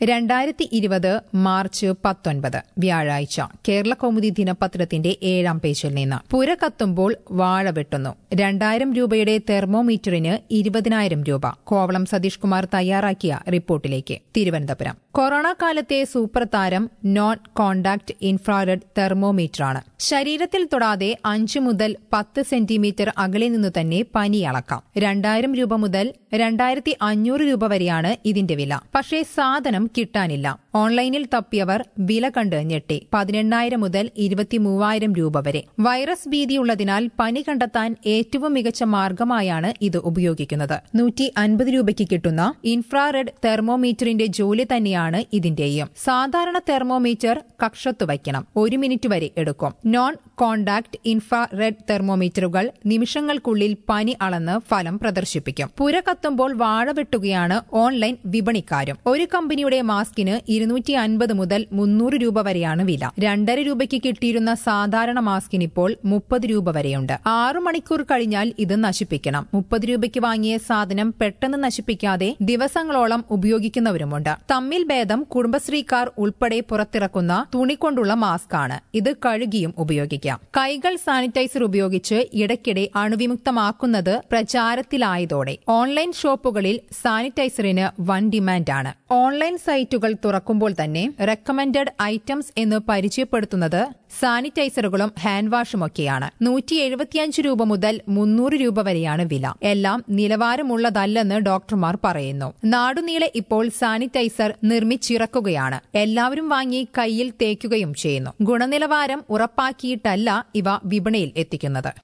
രണ്ടായിരത്തി ഇരുപത് മാർച്ച് പത്തൊൻപത് വ്യാഴാഴ്ച കേരള കൗമുദി ദിനപത്രത്തിന്റെ ഏഴാം പേജിൽ നിന്ന് പുര കത്തുമ്പോൾ വാഴ വെട്ടുന്നു രണ്ടായിരം രൂപയുടെ തെർമോമീറ്ററിന് ഇരുപതിനായിരം രൂപ കോവളം സതീഷ് കുമാർ തയ്യാറാക്കിയ റിപ്പോർട്ടിലേക്ക് തിരുവനന്തപുരം കൊറോണ കാലത്തെ സൂപ്പർ താരം നോൺ കോണ്ടാക്ട് ഇൻഫ്രാറെഡ് തെർമോമീറ്ററാണ് ശരീരത്തിൽ തൊടാതെ അഞ്ച് മുതൽ പത്ത് സെന്റിമീറ്റർ അകലെ നിന്നു തന്നെ പനി അളക്കാം രണ്ടായിരം രൂപ മുതൽ രണ്ടായിരത്തി അഞ്ഞൂറ് രൂപ വരെയാണ് ഇതിന്റെ വില പക്ഷേ സാധനം കിട്ടാനില്ല ഓൺലൈനിൽ തപ്പിയവർ വില കണ്ട് ഞെട്ടി പതിനെണ്ണായിരം മുതൽ ഇരുപത്തിമൂവായിരം രൂപ വരെ വൈറസ് ഭീതിയുള്ളതിനാൽ പനി കണ്ടെത്താൻ ഏറ്റവും മികച്ച മാർഗമായാണ് ഇത് ഉപയോഗിക്കുന്നത് നൂറ്റി അൻപത് രൂപയ്ക്ക് കിട്ടുന്ന ഇൻഫ്രാറെഡ് തെർമോമീറ്ററിന്റെ ജോലി തന്നെയാണ് ഇതിന്റെയും സാധാരണ തെർമോമീറ്റർ കക്ഷത്തു വയ്ക്കണം ഒരു മിനിറ്റ് വരെ എടുക്കും നോൺ കോണ്ടാക്ട് ഇൻഫ്രാറെഡ് തെർമോമീറ്ററുകൾ നിമിഷങ്ങൾക്കുള്ളിൽ പനി അളന്ന് ഫലം പ്രദർശിപ്പിക്കും പുര കത്തുമ്പോൾ വാഴ വെട്ടുകയാണ് ഓൺലൈൻ വിപണിക്കാരും ഒരു കമ്പനിയുടെ മാസ്കിന് ഇരുന്നൂറ്റി അൻപത് മുതൽ മുന്നൂറ് രൂപ വരെയാണ് വില രണ്ടര രൂപയ്ക്ക് കിട്ടിയിരുന്ന സാധാരണ മാസ്കിനിപ്പോൾ മുപ്പത് രൂപ വരെയുണ്ട് ആറു മണിക്കൂർ കഴിഞ്ഞാൽ ഇത് നശിപ്പിക്കണം മുപ്പത് രൂപയ്ക്ക് വാങ്ങിയ സാധനം പെട്ടെന്ന് നശിപ്പിക്കാതെ ദിവസങ്ങളോളം ഉപയോഗിക്കുന്നവരുമുണ്ട് തമ്മിൽ ഭേദം കുടുംബശ്രീക്കാർ ഉൾപ്പെടെ പുറത്തിറക്കുന്ന തുണിക്കൊണ്ടുള്ള മാസ്കാണ് ഇത് കഴുകിയും ഉപയോഗിക്കാം കൈകൾ സാനിറ്റൈസർ ഉപയോഗിച്ച് ഇടയ്ക്കിടെ അണുവിമുക്തമാക്കുന്നത് പ്രചാരത്തിലായതോടെ ഓൺലൈൻ ഷോപ്പുകളിൽ സാനിറ്റൈസറിന് വൻ ഡിമാൻഡാണ് ഓൺലൈൻ സൈറ്റുകൾ തുറക്കുമ്പോൾ തന്നെ റെക്കമെൻഡഡ് ഐറ്റംസ് എന്ന് പരിചയപ്പെടുത്തുന്നത് സാനിറ്റൈസറുകളും ഹാൻഡ് വാഷുമൊക്കെയാണ് നൂറ്റി എഴുപത്തിയഞ്ച് രൂപ മുതൽ മുന്നൂറ് രൂപ വരെയാണ് വില എല്ലാം നിലവാരമുള്ളതല്ലെന്ന് ഡോക്ടർമാർ പറയുന്നു നാടുനീളെ ഇപ്പോൾ സാനിറ്റൈസർ നിർമ്മിച്ചിറക്കുകയാണ് എല്ലാവരും വാങ്ങി കയ്യിൽ തേക്കുകയും ചെയ്യുന്നു ഗുണനിലവാരം ഉറപ്പാക്കിയിട്ടല്ല ഇവ വിപണിയിൽ എത്തിക്കുന്നത്